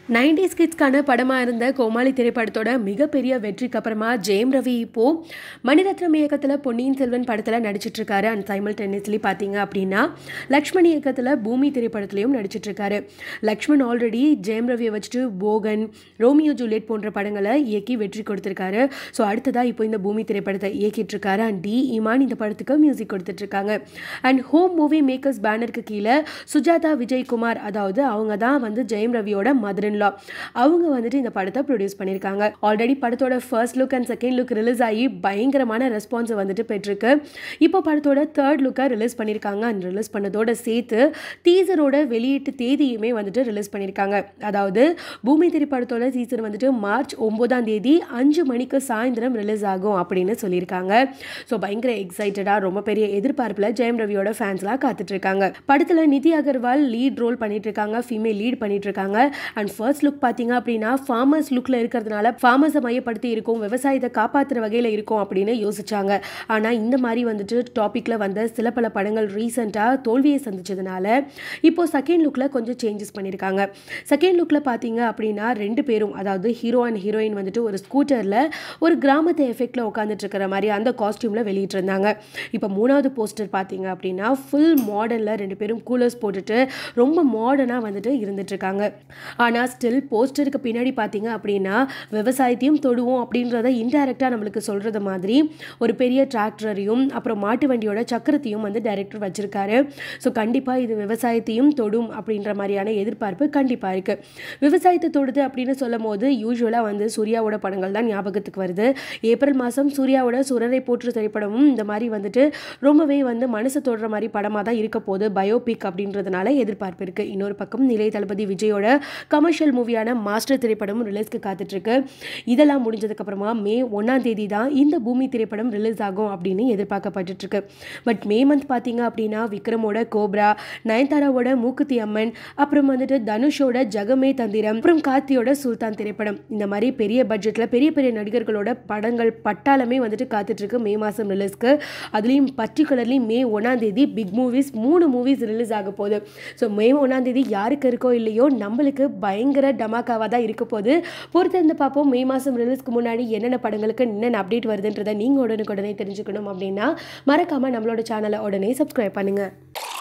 nineties கிட்ஸ்க்கான படமாக இருந்த கோமாளி திரைப்படத்தோட மிகப்பெரிய வெற்றிக்கு அப்புறமா ஜெயம் ரவி இப்போ மணிரத்னம் இயக்கத்தில் பொன்னியின் செல்வன் படத்தில் நடிச்சிட்டு இருக்காரு அண்ட் சைமல் டென்னிஸ்லி பார்த்தீங்க அப்படின்னா லக்ஷ்மண் இயக்கத்தில் பூமி திரைப்படத்துலையும் நடிச்சிட்டு இருக்காரு லக்ஷ்மண் ஆல்ரெடி ஜெயம் ரவியை வச்சுட்டு போகன் ரோமியோ ஜூலியட் போன்ற படங்களை இயக்கி வெற்றி கொடுத்துருக்காரு ஸோ அடுத்ததாக இப்போ இந்த பூமி திரைப்படத்தை இயக்கிட்டு இருக்காரு அண்ட் டி இமான் இந்த படத்துக்கு மியூசிக் கொடுத்துட்டு இருக்காங்க அண்ட் ஹோம் மூவி மேக்கர்ஸ் பேனருக்கு கீழே சுஜாதா விஜயகுமார் அதாவது அவங்க தான் வந்து ஜெயம் ரவியோட மதுரன் லா அவங்க வந்துட்டு இந்த படத்தை ப்ரொடியூஸ் பண்ணியிருக்காங்க ஆல்ரெடி படத்தோட first look and second look release ஆகி பயங்கரமான ரெஸ்பான்ஸ் வந்துட்டு பெற்றிருக்கு இப்போ படத்தோட தேர்ட் லுக்கை ரிலீஸ் பண்ணியிருக்காங்க அண்ட் ரிலீஸ் பண்ணதோட சேர்த்து டீசரோட வெளியீட்டு தேதியுமே வந்துட்டு ரிலீஸ் பண்ணியிருக்காங்க அதாவது பூமி திரைப்படத்தோட டீசர் வந்துட்டு மார்ச் ஒன்பதாம் தேதி அஞ்சு மணிக்கு சாயந்தரம் ரிலீஸ் ஆகும் அப்படின்னு சொல்லியிருக்காங்க ஸோ பயங்கர எக்ஸைட்டடாக ரொம்ப பெரிய எதிர்பார்ப்பில் ஜெயம் ரவியோட ஃபேன்ஸ்லாம் காத்துட்டு இருக்காங்க படத்தில் நிதி அகர்வால் லீட் ரோல் பண்ணிட்டு இருக்காங்க ஃபீமேல் லீட் பண்ணிட்டு இருக்காங்க அண்ட் ஃபர்ஸ்ட் லுக் பார்த்தீங்க அப்படின்னா ஃபார்மர்ஸ் லுக்கில் இருக்கிறதுனால ஃபார்மர்ஸை மையப்படுத்தி இருக்கும் விவசாயத்தை காப்பாற்றுற வகையில் இருக்கும் அப்படின்னு யோசிச்சாங்க ஆனால் இந்த மாதிரி வந்துட்டு டாப்பிக்கில் வந்த சில பல படங்கள் ரீசெண்டாக தோல்வியை சந்திச்சதுனால இப்போ செகண்ட் லுக்கில் கொஞ்சம் சேஞ்சஸ் பண்ணியிருக்காங்க செகண்ட் லுக்கில் பார்த்தீங்க அப்படின்னா ரெண்டு பேரும் அதாவது ஹீரோ அண்ட் ஹீரோயின் வந்துட்டு ஒரு ஸ்கூட்டரில் ஒரு கிராமத்து எஃபெக்டில் உட்காந்துட்டு இருக்கிற மாதிரி அந்த காஸ்டியூமில் வெளியிட்டிருந்தாங்க இப்போ மூணாவது போஸ்டர் பார்த்தீங்க அப்படின்னா ஃபுல் மாடலில் ரெண்டு பேரும் கூலர்ஸ் போட்டுட்டு ரொம்ப மாடர்னாக வந்துட்டு இருந்துட்டு இருக்காங்க ஆனால் ஸ்டில் போஸ்டருக்கு பின்னாடி பார்த்தீங்க அப்படின்னா விவசாயத்தையும் தொடுவோம் அப்படின்றத இன்டைரக்டாக நம்மளுக்கு சொல்கிறது மாதிரி ஒரு பெரிய டிராக்டரையும் அப்புறம் மாட்டு வண்டியோட சக்கரத்தையும் வந்து டைரக்டர் வச்சிருக்காரு ஸோ கண்டிப்பாக இது விவசாயத்தையும் தொடும் அப்படின்ற மாதிரியான எதிர்பார்ப்பு கண்டிப்பாக இருக்குது விவசாயத்தை தொடுது அப்படின்னு சொல்லும் போது யூஸ்வலாக வந்து சூர்யாவோட படங்கள் தான் ஞாபகத்துக்கு வருது ஏப்ரல் மாதம் சூர்யாவோட சுரரை போற்று திரைப்படமும் இந்த மாதிரி வந்துட்டு ரொம்பவே வந்து மனசு தொடுற மாதிரி படமாக தான் இருக்க போகுது பயோபிக் அப்படின்றதுனால எதிர்பார்ப்பு இருக்குது இன்னொரு பக்கம் நிலை தளபதி விஜயோட கமர்ஷியல் மூவியான மாஸ்டர் திரைப்படம் ரிலீஸ்க்கு காத்துட்ருக்கு இதெல்லாம் முடிஞ்சதுக்கப்புறமா மே ஒன்றாம் தேதி தான் இந்த பூமி திரைப்படம் ரிலீஸ் ஆகும் அப்படின்னு எதிர்பார்க்கப்பட்டுருக்கு பட் மே மந்த் பார்த்தீங்க அப்படின்னா விக்ரமோட கோப்ரா நயன்தாராவோட மூக்குத்தி அம்மன் அப்புறம் வந்துட்டு தனுஷோட ஜகமே தந்திரம் அப்புறம் கார்த்தியோட சுல்தான் திரைப்படம் இந்த மாதிரி பெரிய பட்ஜெட்டில் பெரிய பெரிய நடிகர்களோட படங்கள் பட்டாளமே வந்துட்டு காத்துட்ருக்கு மே மாதம் ரிலீஸ்க்கு அதுலேயும் பர்டிகுலர்லி மே ஒன்றாம் தேதி பிக் மூவிஸ் மூணு மூவிஸ் ரிலீஸ் ஆக போகுது ஸோ மே ஒன்றாம் தேதி யாருக்கு இருக்கோ இல்லையோ நம்மளுக்கு பயங்கர டமாக்காவாக தான் இருக்க போகுது பொறுத்திருந்து பார்ப்போம் மே மாதம் ரிலீஸ்க்கு முன்னாடி என்னென்ன படங்களுக்கு என்னென்ன அப்டேட் வருதுன்றதை நீங்கள் உடனுக்குடனே தெரிஞ்சுக்கணும் அப்படின்னா மறக்காமல் நம்மளோட சேனலை உடனே சப்ஸ்கிரைப் பண்ணுங்கள்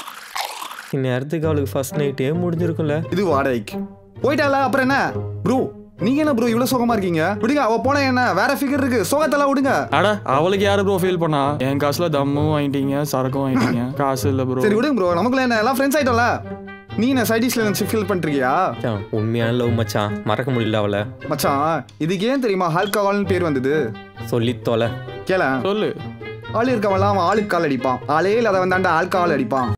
இந்நேரத்துக்கு அவளுக்கு ஃபர்ஸ்ட் நைட்டே முடிஞ்சிருக்கும்ல இது வாடகைக்கு போயிட்டால அப்புறம் என்ன ப்ரோ நீங்க என்ன ப்ரோ இவ்வளவு சோகமா இருக்கீங்க விடுங்க அவ போன என்ன வேற ஃபிகர் இருக்கு சோகத்தெல்லாம் விடுங்க அட அவளுக்கு யாரு ப்ரோ ஃபீல் பண்ணா என் காசுல தம்மும் வாங்கிட்டீங்க சரக்கும் வாங்கிட்டீங்க காசு இல்ல ப்ரோ சரி விடுங்க ப்ரோ நமக்குள்ள என்ன எல்லாம் ஃப்ரெண்ட்ஸ் ஆயிட்டோம்ல நீ என்ன சைடிஷ்ல நினைச்சு ஃபீல் பண்ணிருக்கியா மச்சான், உண்மையான லவ் மச்சான் மறக்க முடியல அவளை மச்சான் இதுக்கு ஏன் தெரியுமா ஆல்கஹால்னு பேர் வந்தது சொல்லி தொலை கேள சொல்லு ஆள் இருக்கவன்லாம் அவன் ஆளுக்கு கால் அடிப்பான் ஆளே இல்லாதவன் தாண்டா ஆல்கஹால் அடிப்பான்